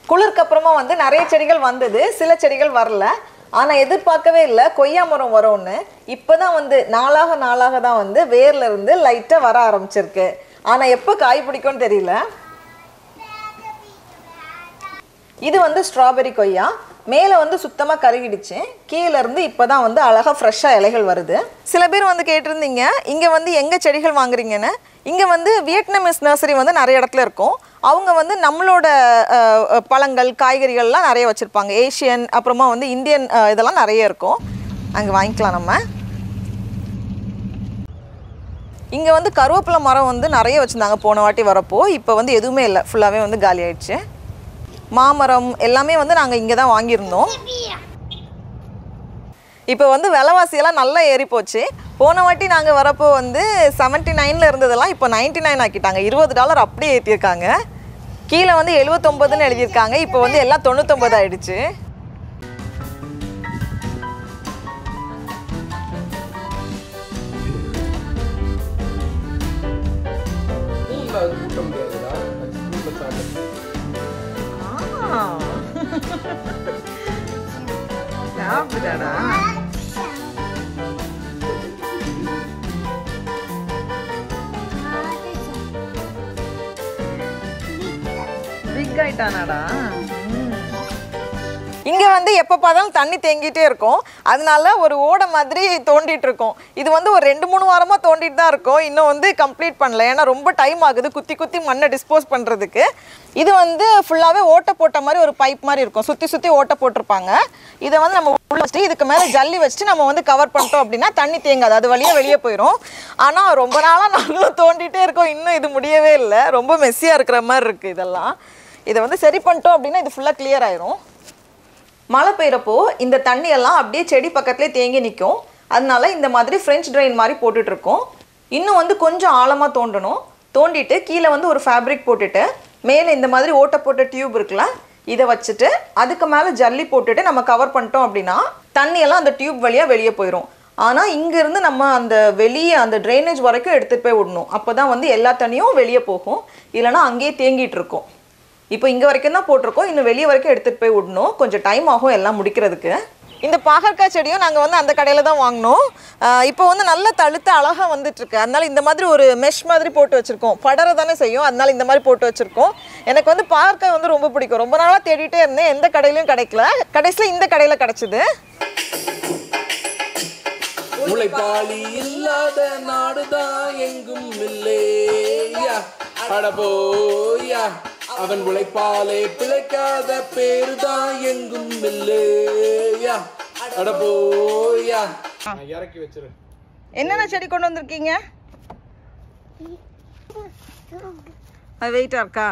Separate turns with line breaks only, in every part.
குளிருக்கு அப்புறமா வந்து நிறைய செடிகள் வந்தது சில செடிகள் வரல ஆனால் எதிர்பார்க்கவே இல்லை கொய்யா மரம் வரும்னு இப்போ தான் வந்து நாளாக நாளாக தான் வந்து வேர்ல இருந்து லைட்டாக வர ஆரம்பிச்சிருக்கு ஆனால் எப்போ காய் பிடிக்கும்னு தெரியல இது வந்து ஸ்ட்ராபெரி கொய்யா மேலே வந்து சுத்தமாக கருகிடுச்சு கீழே இருந்து இப்போ தான் வந்து அழகாக ஃப்ரெஷ்ஷாக இலைகள் வருது சில பேர் வந்து கேட்டிருந்தீங்க இங்கே வந்து எங்கே செடிகள் வாங்குறீங்கன்னு இங்கே வந்து வியட்நாமிஸ் நர்சரி வந்து நிறைய இடத்துல இருக்கும் அவங்க வந்து நம்மளோட அஹ், அஹ், பழங்கள் காய்கறிகள்லாம் நிறைய வச்சுருப்பாங்க ஏஷியன் அப்புறமா வந்து இந்தியன் அஹ், இதெல்லாம் நிறைய இருக்கும் அங்கே வாங்கிக்கலாம் நம்ம இங்கே வந்து கருவேப்பிலை மரம் வந்து நிறைய வச்சுருந்தாங்க போன வாட்டி வரப்போ இப்போ வந்து எதுவுமே இல்லை ஃபுல்லாகவே வந்து காலி ஆயிடுச்சு மாமரம் எல்லாமே வந்து நாங்கள் இங்கே தான் வாங்கியிருந்தோம் இப்போ வந்து விலைவாசியெல்லாம் நல்லா ஏறி போச்சு போன வாட்டி நாங்கள் வரப்போ வந்து செவன்ட்டி நைனில் இருந்ததெல்லாம் இப்போ நைன்ட்டி நைன் ஆக்கிட்டாங்க இருபது டாலர் அப்படியே ஏற்றிருக்காங்க கீழே வந்து எழுபத்தொம்பதுன்னு எழுதியிருக்காங்க இப்போ வந்து எல்லாம் தொண்ணூத்தொம்பது ஆயிடுச்சு
ஸ்பூன்ல அது கூட்ட முடியாதுடா ஸ்பூன்ல சாப்பிட்டு
சாப்பிடுதாடா பிக் ஆயிட்டானாடா இங்கே வந்து எப்போ பார்த்தாலும் தண்ணி தேங்கிட்டே இருக்கும் அதனால ஒரு ஓடை மாதிரி தோண்டிட்டு இருக்கோம் இது வந்து ஒரு ரெண்டு மூணு வாரமாக தோண்டிட்டு தான் இருக்கும் இன்னும் வந்து கம்ப்ளீட் பண்ணல ஏன்னா ரொம்ப டைம் ஆகுது குத்தி குத்தி மண்ணை டிஸ்போஸ் பண்ணுறதுக்கு இது வந்து ஃபுல்லாகவே ஓட்டை போட்ட மாதிரி ஒரு பைப் மாதிரி இருக்கும் சுற்றி சுற்றி ஓட்டை போட்டிருப்பாங்க இதை வந்து நம்ம உள்ள வச்சுட்டு இதுக்கு மேலே ஜல்லி வச்சுட்டு நம்ம வந்து கவர் பண்ணிட்டோம் அப்படின்னா தண்ணி தேங்காது அது வழியாக வெளியே போயிடும் ஆனால் ரொம்ப நாளாக நாங்களும் தோண்டிட்டே இருக்கோம் இன்னும் இது முடியவே இல்லை ரொம்ப மெஸ்ஸியாக இருக்கிற மாதிரி இருக்குது இதெல்லாம் இதை வந்து சரி பண்ணிட்டோம் அப்படின்னா இது ஃபுல்லாக clear ஆயிரும் மழை பெய்கிறப்போ இந்த தண்ணி எல்லாம் அப்படியே செடி பக்கத்துலேயே தேங்கி நிற்கும் அதனால இந்த மாதிரி ஃப்ரெஞ்ச் ட்ரெயின் மாதிரி போட்டுட்டு இருக்கோம் இன்னும் வந்து கொஞ்சம் ஆழமாக தோண்டணும் தோண்டிட்டு கீழே வந்து ஒரு ஃபேப்ரிக் போட்டுட்டு மேலே இந்த மாதிரி ஓட்டை போட்ட டியூப் இருக்குல்ல இதை வச்சுட்டு அதுக்கு மேலே ஜல்லி போட்டுட்டு நம்ம கவர் பண்ணிட்டோம் அப்படின்னா தண்ணியெல்லாம் அந்த டியூப் வழியாக வெளியே போயிடும் ஆனால் இங்கேருந்து நம்ம அந்த வெளியே அந்த ட்ரைனேஜ் வரைக்கும் எடுத்துகிட்டு போய் விடணும் அப்போ தான் வந்து எல்லா தண்ணியும் வெளியே போகும் இல்லைன்னா அங்கேயே தேங்கிட்டு இருக்கும் இப்போ இங்கே வரைக்கும் தான் போட்டிருக்கோம் இன்னும் வெளியே வரைக்கும் எடுத்துகிட்டு போய் விடணும் கொஞ்சம் டைம் ஆகும் எல்லாம் முடிக்கிறதுக்கு இந்த பாகற்காய் செடியும் நாங்கள் வந்து அந்த கடையில் தான் வாங்கினோம் ஆஹ் இப்போ வந்து நல்ல தழுத்து அழகாக வந்துட்டு இருக்கு அதனால இந்த மாதிரி ஒரு மெஷ் மாதிரி போட்டு வச்சுருக்கோம் படர தானே செய்யும் அதனால இந்த மாதிரி போட்டு வச்சுருக்கோம் எனக்கு வந்து பாகற்காய் வந்து ரொம்ப பிடிக்கும் ரொம்ப நாளாக தேடிட்டே இருந்தேன் எந்த கடையிலையும் கிடைக்கல கடைசியில் இந்த கடையில் கிடச்சிது
முளைப்பாலி இல்லாத நாடுதான் எங்கும் இல்லையா அடபோயா அவன் உழைப்பாலே பிழைக்காத பேருதான் எங்கும் இல்லையா அடபோயா நான் இறக்கி வச்சிரு
என்னென்ன செடி கொண்டு வந்திருக்கீங்க அது வெயிட்டாக இருக்கா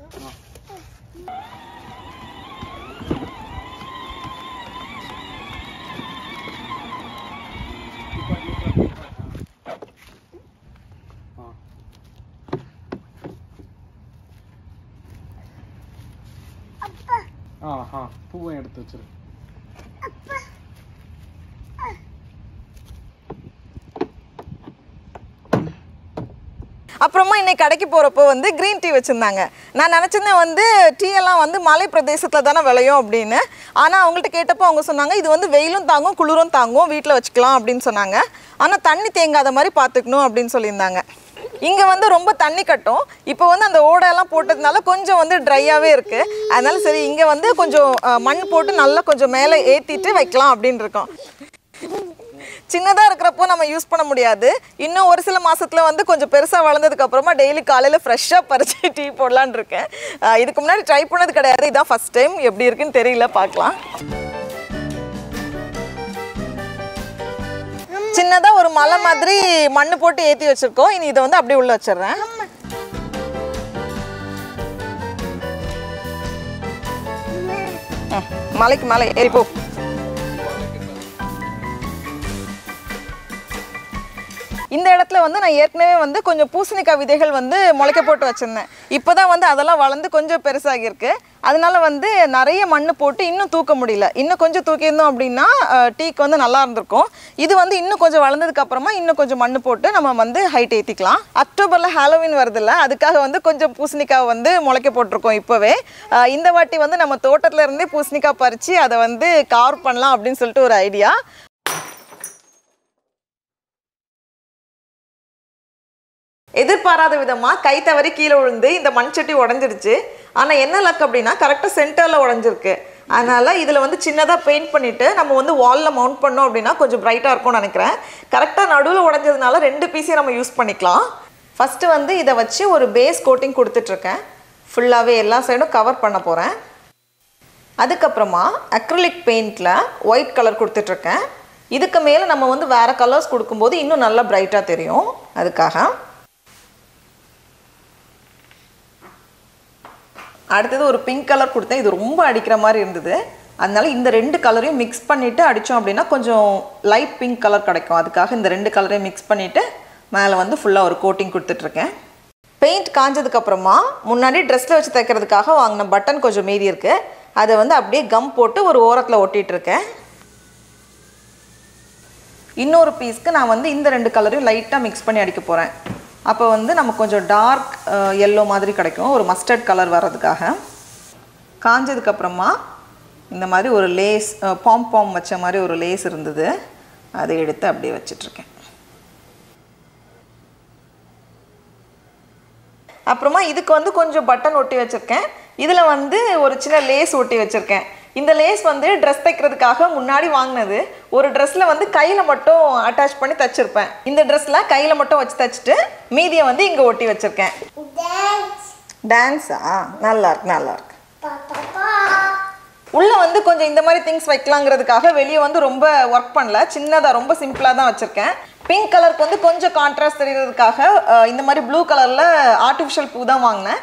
ஆ ஆ பூவை எடுத்து வச்சிரு
அப்புறமா இன்னைக்கு கடைக்கு போகிறப்போ வந்து க்ரீன் டீ வச்சுருந்தாங்க நான் நினச்சிருந்தேன் வந்து டீ எல்லாம் வந்து மலை பிரதேசத்தில் தானே விளையும் அப்படின்னு ஆனால் அவங்கள்ட்ட கேட்டப்போ அவங்க சொன்னாங்க இது வந்து வெயிலும் தாங்கும் குளிரும் தாங்கும் வீட்டில் வச்சுக்கலாம் அப்படின்னு சொன்னாங்க ஆனால் தண்ணி தேங்காத மாதிரி பார்த்துக்கணும் அப்படின்னு சொல்லியிருந்தாங்க இங்கே வந்து ரொம்ப தண்ணி கட்டும் இப்போ வந்து அந்த ஓடையெல்லாம் போட்டதுனால கொஞ்சம் வந்து ட்ரையாகவே இருக்குது அதனால சரி இங்கே வந்து கொஞ்சம் அஹ், மண் போட்டு நல்லா கொஞ்சம் மேலே ஏற்றிட்டு வைக்கலாம் அப்படின்னு இருக்கோம் சின்னதாக இருக்கிறப்போ நம்ம யூஸ் பண்ண முடியாது இன்னும் ஒரு சில மாசத்துல வந்து கொஞ்சம் பெருசாக வளர்ந்ததுக்கு அப்புறமா டெய்லி காலையில் ஃப்ரெஷ்ஷாக பறிச்சு டீ போடலான்னு இருக்கேன் ஆஹ் இதுக்கு முன்னாடி ட்ரை பண்ணது கிடையாது இதான் ஃபர்ஸ்ட் டைம் எப்படி இருக்குன்னு தெரியல பார்க்கலாம் சின்னதாக ஒரு மலை மாதிரி மண்ணு போட்டு ஏற்றி வச்சிருக்கோம் இனி இதை வந்து அப்படியே உள்ள வச்சிடுறேன் ம், மலைக்கு மேலே ஏறி போ இந்த இடத்துல வந்து நான் ஏற்கனவே வந்து கொஞ்சம் பூசணிக்காய் விதைகள் வந்து முளைக்க போட்டு வச்சுருந்தேன் இப்போ தான் வந்து அதெல்லாம் வளர்ந்து கொஞ்சம் பெருசாகியிருக்கு அதனால வந்து நிறைய மண் போட்டு இன்னும் தூக்க முடியல இன்னும் கொஞ்சம் தூக்கியிருந்தோம் அப்படின்னா அஹ், டீக்கு வந்து நல்லா இருந்திருக்கும் இது வந்து இன்னும் கொஞ்சம் வளர்ந்ததுக்கு அப்புறமா இன்னும் கொஞ்சம் மண் போட்டு நம்ம வந்து ஹைட் ஏற்றிக்கலாம் அக்டோபரில் ஹாலோவின் வருதுல்ல அதுக்காக வந்து கொஞ்சம் பூசணிக்காய் வந்து முளைக்க போட்டிருக்கோம் இப்போவே அஹ், இந்த வாட்டி வந்து நம்ம தோட்டத்துல இருந்தே பூசணிக்காய் பறித்து அதை வந்து கார் பண்ணலாம் அப்படின்னு சொல்லிட்டு ஒரு ஐடியா எதிர்பாராத விதமாக கை தவறி கீழே விழுந்து இந்த மண் சட்டி உடஞ்சிருச்சு ஆனால் என்ன லக் அப்படின்னா கரெக்டாக சென்டரில் உடஞ்சிருக்கு அதனால் இதில் வந்து சின்னதாக பெயிண்ட் பண்ணிவிட்டு நம்ம வந்து வாலில் மவுண்ட் பண்ணோம் அப்படின்னா கொஞ்சம் பிரைட்டாக இருக்கும்னு நினைக்கிறேன் கரெக்டாக நடுவில் உடஞ்சதுனால ரெண்டு பீஸையும் நம்ம யூஸ் பண்ணிக்கலாம் ஃபஸ்ட்டு வந்து இதை வச்சு ஒரு பேஸ் கோட்டிங் கொடுத்துட்ருக்கேன் ஃபுல்லாகவே எல்லா சைடும் கவர் பண்ண போகிறேன் அதுக்கப்புறமா அக்ரிலிக் பெயிண்டில் ஒயிட் கலர் கொடுத்துட்ருக்கேன் இதுக்கு மேலே நம்ம வந்து வேறு கலர்ஸ் கொடுக்கும்போது இன்னும் நல்லா பிரைட்டாக தெரியும் அதுக்காக அடுத்தது ஒரு பிங்க் கலர் கொடுத்தேன் இது ரொம்ப அடிக்கிற மாதிரி இருந்தது அதனால இந்த ரெண்டு கலரையும் மிக்ஸ் பண்ணிவிட்டு அடித்தோம் அப்படின்னா கொஞ்சம் லைட் பிங்க் கலர் கிடைக்கும் அதுக்காக இந்த ரெண்டு கலரையும் மிக்ஸ் பண்ணிவிட்டு மேலே வந்து ஃபுல்லாக ஒரு கோட்டிங் கொடுத்துட்ருக்கேன் பெயிண்ட் காஞ்சதுக்கப்புறமா முன்னாடி ட்ரெஸ்ஸில் வச்சு தைக்கிறதுக்காக வாங்கின பட்டன் கொஞ்சம் மீதி இருக்குது அதை வந்து அப்படியே கம் போட்டு ஒரு ஓரத்தில் ஒட்டிட்டு இருக்கேன் இன்னொரு பீஸ்க்கு நான் வந்து இந்த ரெண்டு கலரையும் லைட்டாக மிக்ஸ் பண்ணி அடிக்க போகிறேன் அப்போ வந்து நமக்கு கொஞ்சம் டார்க் எல்லோ மாதிரி கிடைக்கும் ஒரு மஸ்டர்ட் கலர் வர்றதுக்காக காஞ்சதுக்கப்புறமா இந்த மாதிரி ஒரு லேஸ் பாம் பாம் வச்ச மாதிரி ஒரு லேஸ் இருந்தது அதை எடுத்து அப்படியே வச்சிட்ருக்கேன் அப்புறமா இதுக்கு வந்து கொஞ்சம் பட்டன் ஒட்டி வச்சுருக்கேன் இதில் வந்து ஒரு சின்ன லேஸ் ஒட்டி வச்சுருக்கேன் இந்த லேஸ் வந்து ட்ரெஸ் தைக்கிறதுக்காக முன்னாடி வாங்கினது ஒரு ட்ரெஸ்ஸில் வந்து கையில் மட்டும் அட்டாச் பண்ணி தச்சிருப்பேன் இந்த ட்ரெஸ்ஸில் கையில் மட்டும் வச்சு தச்சுட்டு மீதியை வந்து இங்கே ஒட்டி வச்சுருக்கேன்
Dance.
டான்ஸா நல்லா இருக்கு நல்லா இருக்கு
Pa, pa, pa.
உள்ளே வந்து கொஞ்சம் இந்த மாதிரி திங்ஸ் வைக்கலாங்கிறதுக்காக வெளியே வந்து ரொம்ப ஒர்க் பண்ணல சின்னதாக ரொம்ப சிம்பிளாக தான் வச்சுருக்கேன் பிங்க் கலருக்கு வந்து கொஞ்சம் கான்ட்ராஸ்ட் தெரியறதுக்காக அஹ், இந்த மாதிரி ப்ளூ கலரில் ஆர்டிஃபிஷியல் பூ தான் வாங்கினேன்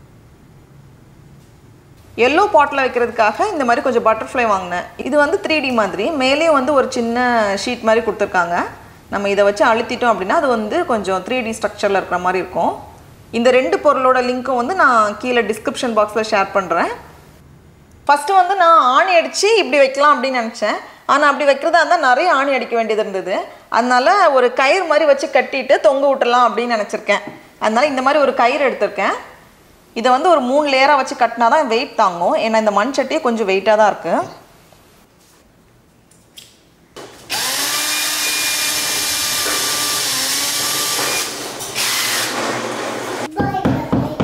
எல்லோ பாட்டில் வைக்கிறதுக்காக இந்த மாதிரி கொஞ்சம் பட்டர்ஃப்ளை வாங்கினேன் இது வந்து த்ரீ டி மாதிரி மேலேயும் வந்து ஒரு சின்ன ஷீட் மாதிரி கொடுத்துருக்காங்க நம்ம இதை வச்சு அழுத்திட்டோம் அப்படின்னா அது வந்து கொஞ்சம் த்ரீ டி ஸ்ட்ரக்சரில் இருக்கிற மாதிரி இருக்கும் இந்த ரெண்டு பொருளோட லிங்க்கும் வந்து நான் கீழே டிஸ்கிரிப்ஷன் பாக்ஸில் ஷேர் பண்ணுறேன் ஃபஸ்ட்டு வந்து நான் ஆணி அடித்து இப்படி வைக்கலாம் அப்படின்னு நினச்சேன் ஆனால் அப்படி வைக்கிறதா இருந்தால் நிறைய ஆணி அடிக்க வேண்டியது இருந்தது அதனால ஒரு கயிறு மாதிரி வச்சு கட்டிட்டு தொங்க விட்டுலாம் அப்படின்னு நினச்சிருக்கேன் அதனால இந்த மாதிரி ஒரு கயிறு எடுத்திருக்கேன் இதை வந்து ஒரு மூணு லேயராக வச்சு கட்டினா தான் வெயிட் தாங்கும் ஏன்னா இந்த மண் சட்டியே கொஞ்சம் வெயிட்டாக தான் இருக்குது
Bye, bye.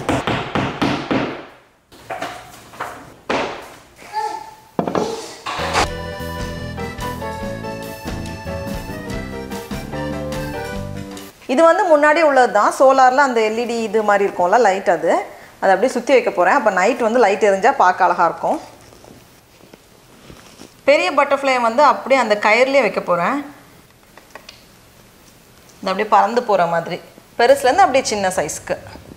இது வந்து முன்னாடி உள்ளது தான் சோலாரில் அந்த எல்இடி இது மாதிரி இருக்கும்ல லைட் அது அதை அப்படியே சுற்றி வைக்க போகிறேன் அப்போ நைட் வந்து லைட் எரிஞ்சால் பார்க்க அழகாக இருக்கும் பெரிய பட்டர்ஃப்ளை வந்து அப்படியே அந்த கயிறுலேயே வைக்க போகிறேன் இது அப்படியே பறந்து போகிற மாதிரி பெருசுலேருந்து அப்படியே சின்ன சைஸ்க்கு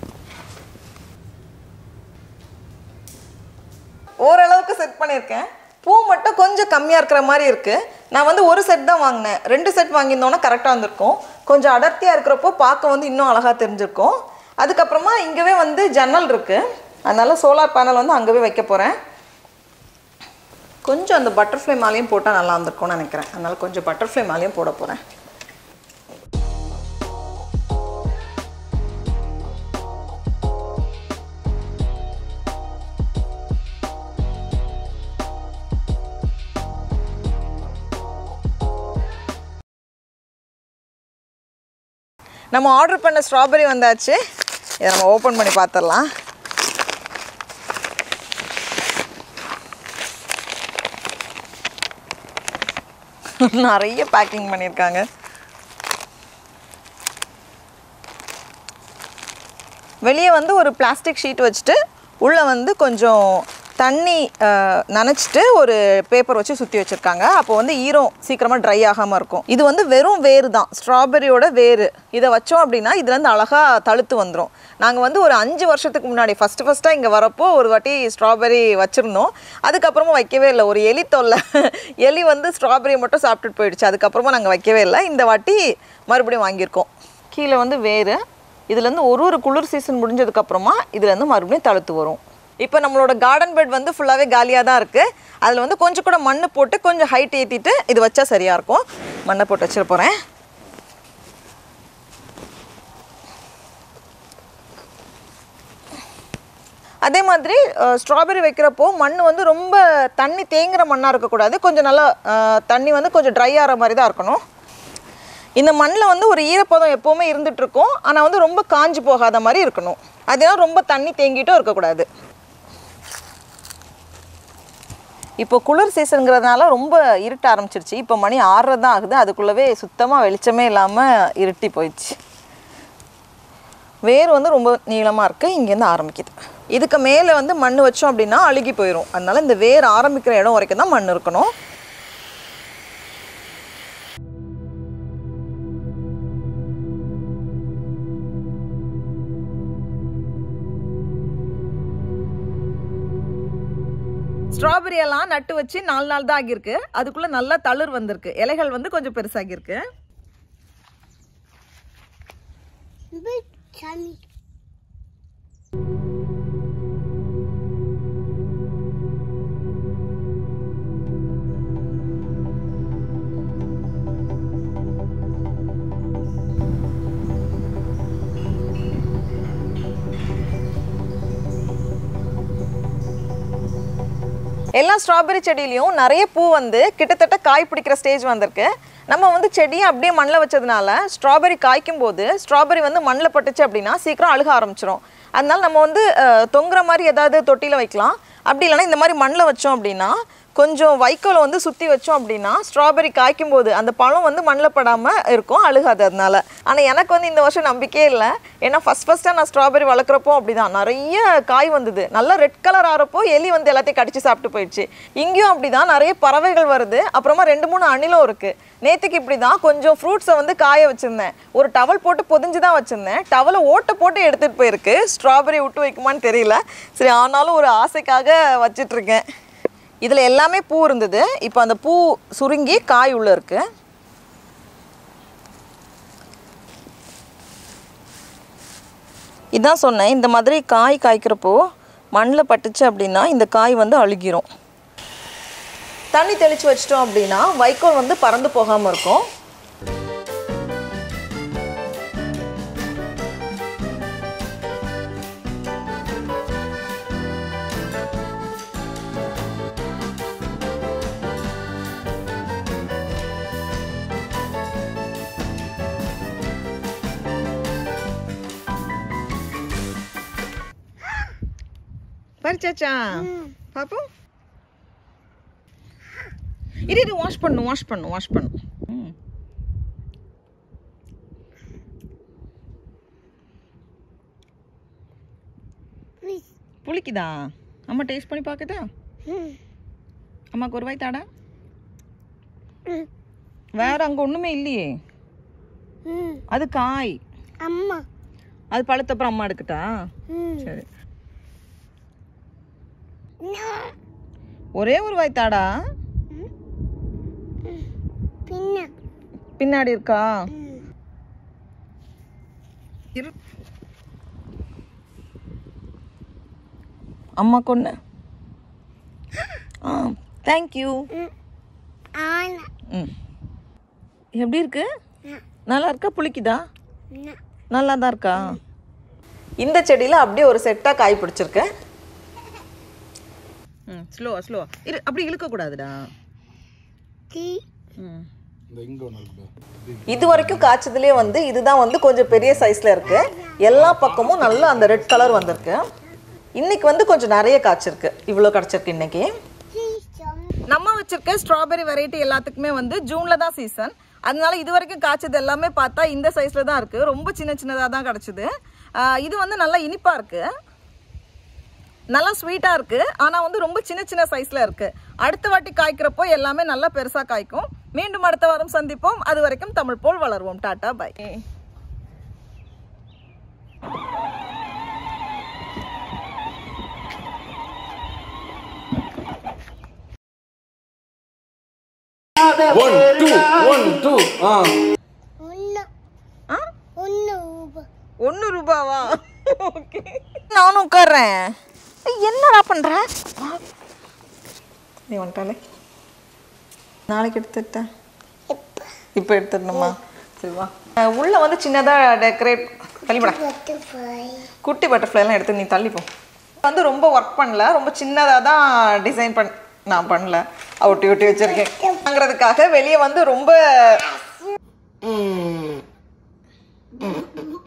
ஓரளவுக்கு செட் பண்ணியிருக்கேன் பூ மட்டும் கொஞ்சம் கம்மியாக இருக்கிற மாதிரி இருக்குது நான் வந்து ஒரு செட் தான் வாங்கினேன் ரெண்டு செட் வாங்கியிருந்தோன்னா கரெக்டாக வந்திருக்கும் கொஞ்சம் அடர்த்தியாக இருக்கிறப்போ பார்க்க வந்து இன்னும் அழகாக தெரிஞ்சிருக்கும் அதுக்கப்புறமா இங்கவே வந்து ஜன்னல் இருக்குது அதனால சோலார் பேனல் வந்து அங்கவே வைக்க போகிறேன் கொஞ்சம் அந்த பட்டர்ஃப்ளை மாலையும் போட்டால் நல்லா இருந்திருக்கும்னு நினைக்கிறேன் அதனால கொஞ்சம் பட்டர்ஃப்ளை மாலையும் போட போகிறேன் நம்ம ஆர்டர் பண்ண ஸ்ட்ராபெரி வந்தாச்சு இதை நம்ம ஓப்பன் பண்ணி பார்த்துடலாம் நிறைய பேக்கிங் பண்ணியிருக்காங்க வெளியே வந்து ஒரு பிளாஸ்டிக் ஷீட் வச்சுட்டு உள்ளே வந்து கொஞ்சம் தண்ணி அஹ், நனைச்சிட்டு ஒரு பேப்பர் வச்சு சுற்றி வச்சுருக்காங்க அப்போ வந்து ஈரம் சீக்கிரமாக ட்ரை ஆகாமல் இருக்கும் இது வந்து வெறும் வேறு தான் ஸ்ட்ராபெரியோட வேறு இதை வச்சோம் அப்படின்னா இதுலேருந்து அழகாக தழுத்து வந்துடும் நாங்கள் வந்து ஒரு அஞ்சு வருஷத்துக்கு முன்னாடி ஃபஸ்ட்டு ஃபஸ்ட்டாக இங்கே வரப்போ ஒரு வாட்டி ஸ்ட்ராபெரி வச்சுருந்தோம் அதுக்கப்புறமா வைக்கவே இல்லை ஒரு எலி தொல்லை எலி வந்து ஸ்ட்ராபெரி மட்டும் சாப்பிட்டுட்டு போயிடுச்சு அதுக்கப்புறமா நாங்கள் வைக்கவே இல்லை இந்த வாட்டி மறுபடியும் வாங்கியிருக்கோம் கீழே வந்து வேறு இதுலேருந்து ஒரு ஒரு குளிர் சீசன் முடிஞ்சதுக்கப்புறமா இதுலேருந்து மறுபடியும் தழுத்து வரும் இப்போ நம்மளோட கார்டன் பெட் வந்து ஃபுல்லாகவே காலியாக தான் இருக்குது அதில் வந்து கொஞ்சம் கூட மண் போட்டு கொஞ்சம் ஹைட் ஏற்றிட்டு இது வச்சா சரியாக இருக்கும் மண்ணை போட்டு வச்சிட போகிறேன் அதே மாதிரி ஸ்ட்ராபெரி வைக்கிறப்போ மண் வந்து ரொம்ப தண்ணி தேங்குற மண்ணாக இருக்கக்கூடாது கொஞ்சம் நல்லா அஹ், தண்ணி வந்து கொஞ்சம் ட்ரை ஆகிற மாதிரி தான் இருக்கணும் இந்த மண்ணில் வந்து ஒரு ஈரப்பதம் எப்போவுமே இருந்துட்டு இருக்கும் ஆனால் வந்து ரொம்ப காஞ்சு போகாத மாதிரி இருக்கணும் அதெல்லாம் ரொம்ப தண்ணி தேங்கிட்டும் இருக்கக்கூடாது இப்போ குளிர் சீசனுங்கிறதுனால ரொம்ப இருட்ட ஆரம்பிச்சிருச்சு இப்போ மணி ஆறரை தான் ஆகுது அதுக்குள்ளவே சுத்தமாக வெளிச்சமே இல்லாமல் இருட்டி போயிடுச்சு வேர் வந்து ரொம்ப நீளமாக இருக்குது இங்கேருந்து ஆரம்பிக்குது இதுக்கு மேலே வந்து மண் வச்சோம் அப்படின்னா அழுகி போயிடும் அதனால இந்த வேர் ஆரம்பிக்கிற இடம் வரைக்கும் தான் மண் இருக்கணும் ஸ்ட்ராபெரி எல்லாம் நட்டு வச்சு நாலு நாள் தான் ஆகியிருக்கு அதுக்குள்ள நல்லா தளிர் வந்திருக்கு இலைகள் வந்து கொஞ்சம் பெருசாகியிருக்கு
Big tummy.
எல்லா ஸ்ட்ராபெரி செடியிலையும் நிறைய பூ வந்து கிட்டத்தட்ட காய் பிடிக்கிற ஸ்டேஜ் வந்திருக்கு நம்ம வந்து செடியை அப்படியே மண்ணில் வச்சதுனால ஸ்ட்ராபெரி காய்க்கும் போது ஸ்ட்ராபெரி வந்து மண்ணில் பட்டுச்சு அப்படின்னா சீக்கிரம் அழுக ஆரம்பிச்சிரும் அதனால நம்ம வந்து அஹ், தொங்குற மாதிரி ஏதாவது தொட்டியில் வைக்கலாம் அப்படி இல்லைன்னா இந்த மாதிரி மண்ணில் வச்சோம் அப்படின்னா கொஞ்சம் வைக்கோலை வந்து சுற்றி வச்சோம் அப்படின்னா ஸ்ட்ராபெரி காய்க்கும் போது அந்த பழம் வந்து மண்ணில் படாமல் இருக்கும் அழுகாது அதனால ஆனால் எனக்கு வந்து இந்த வருஷம் நம்பிக்கையே இல்லை ஏன்னா ஃபஸ்ட் ஃபஸ்ட்டாக நான் ஸ்ட்ராபெரி வளர்க்குறப்போ அப்படிதான் நிறைய காய் வந்தது நல்லா ரெட் கலர் ஆகிறப்போ எலி வந்து எல்லாத்தையும் கடிச்சு சாப்பிட்டு போயிடுச்சு இங்கேயும் அப்படிதான் நிறைய பறவைகள் வருது அப்புறமா ரெண்டு மூணு அணிலும் இருக்குது நேற்றுக்கு இப்படி தான் கொஞ்சம் ஃப்ரூட்ஸை வந்து காய வச்சுருந்தேன் ஒரு டவல் போட்டு பொதிஞ்சு தான் வச்சுருந்தேன் டவலை ஓட்டை போட்டு எடுத்துகிட்டு போயிருக்கு ஸ்ட்ராபெரி விட்டு வைக்குமான்னு தெரியல சரி ஆனாலும் ஒரு ஆசைக்காக வச்சிட்ருக்கேன் இதில் எல்லாமே பூ இருந்தது இப்போ அந்த பூ சுருங்கி காய் உள்ளே இருக்குது இதான் சொன்னேன் இந்த மாதிரி காய் காய்க்கிறப்போ மண்ணில் பட்டுச்சு அப்படின்னா இந்த காய் வந்து அழுகிரும் தண்ணி தெளித்து வச்சிட்டோம் அப்படின்னா வைக்கோல் வந்து பறந்து போகாமல் இருக்கும் பறிச்சாச்சா பாப்போம் இரு இது வாஷ் பண்ணும் வாஷ் பண்ணும் வாஷ் பண்ணும் ம்.
Please.
புளிக்குதா அம்மா டேஸ்ட் பண்ணி பார்க்குதா
Hmm.
அம்மாக்கு ஒரு வாய் தாடா
Hmm.
வேற அங்கே ஒன்றுமே இல்லையே
Hmm.
அது காய்
அம்மா
அது பழுத்தப்புறம் அம்மா எடுக்கட்டா
Hmm.
சரி
No.
ஒரே ஒரு வாய் தாடா
பின்ன
பின்னாடி இருக்கா
Hmm.
இரு அம்மா கொண்டு ஆ தேங்க்யூ
ஆனா
ம் எப்படி இருக்கு நல்லா இருக்கா புளிக்குதா
No.
நல்லா தான் இருக்கா இந்த செடியில் அப்படியே ஒரு செட்டாக காய் பிடிச்சிருக்கு ம் ஸ்லோ ஸ்லோ இரு அப்படி இழுக்கக்கூடாதுடா
T.
ம்
இந்த இங்க ஒன்று இருக்கு
இது வரைக்கும் காய்ச்சதுலேயே வந்து இதுதான் வந்து கொஞ்சம் பெரிய சைஸில் இருக்கு எல்லா பக்கமும் நல்லா அந்த ரெட் கலர் வந்திருக்கு இன்னைக்கு வந்து கொஞ்சம் நிறைய காய்ச்சிருக்கு இவ்வளோ கிடச்சிருக்கு இன்னைக்கு
Please tell me.
நம்ம வச்சிருக்க ஸ்ட்ராபெரி வெரைட்டி எல்லாத்துக்குமே வந்து ஜூன்ல தான் சீசன் அதனால இது வரைக்கும் காய்ச்சது எல்லாமே பார்த்தா இந்த சைஸ்ல தான் இருக்கு ரொம்ப சின்ன சின்னதாக தான் கிடச்சிது இது வந்து நல்லா இனிப்பா இருக்கு நல்லா ஸ்வீட்டாக இருக்குது ஆனால் வந்து ரொம்ப சின்ன சின்ன சைஸில் இருக்குது அடுத்த வாட்டி காய்க்கிறப்போ எல்லாமே நல்லா பெருசாக காய்க்கும் மீண்டும் அடுத்த வாரம் சந்திப்போம் அது வரைக்கும் தமிழ் போல் வளருவோம் tata bye
one two one two ஆ
ஒன்று
ஆ
ஒன்று ரூபா
ஒன்று ரூபாவா ஓகே நானும் உட்கார்றேன் ஏய், என்னடா பண்ற நீ வந்துட்டாலே நாளைக்கு எடுத்துட்டேன்
இப்போ
இப்போ எடுத்துடணுமா சரி வா அஹ், உள்ள வந்து சின்னதாக டெக்கரேட் தள்ளிப்படா
பட்டர்ஃப்ளை
குட்டி பட்டர்ஃப்ளைலாம் எடுத்து நீ தள்ளிப்போ வந்து ரொம்ப ஒர்க் பண்ணல ரொம்ப சின்னதாக தான் டிசைன் பண் நான் பண்ணல ஒட்டி ஒட்டி வச்சிருக்கேன் வாங்குறதுக்காக வெளியே வந்து ரொம்ப
ம்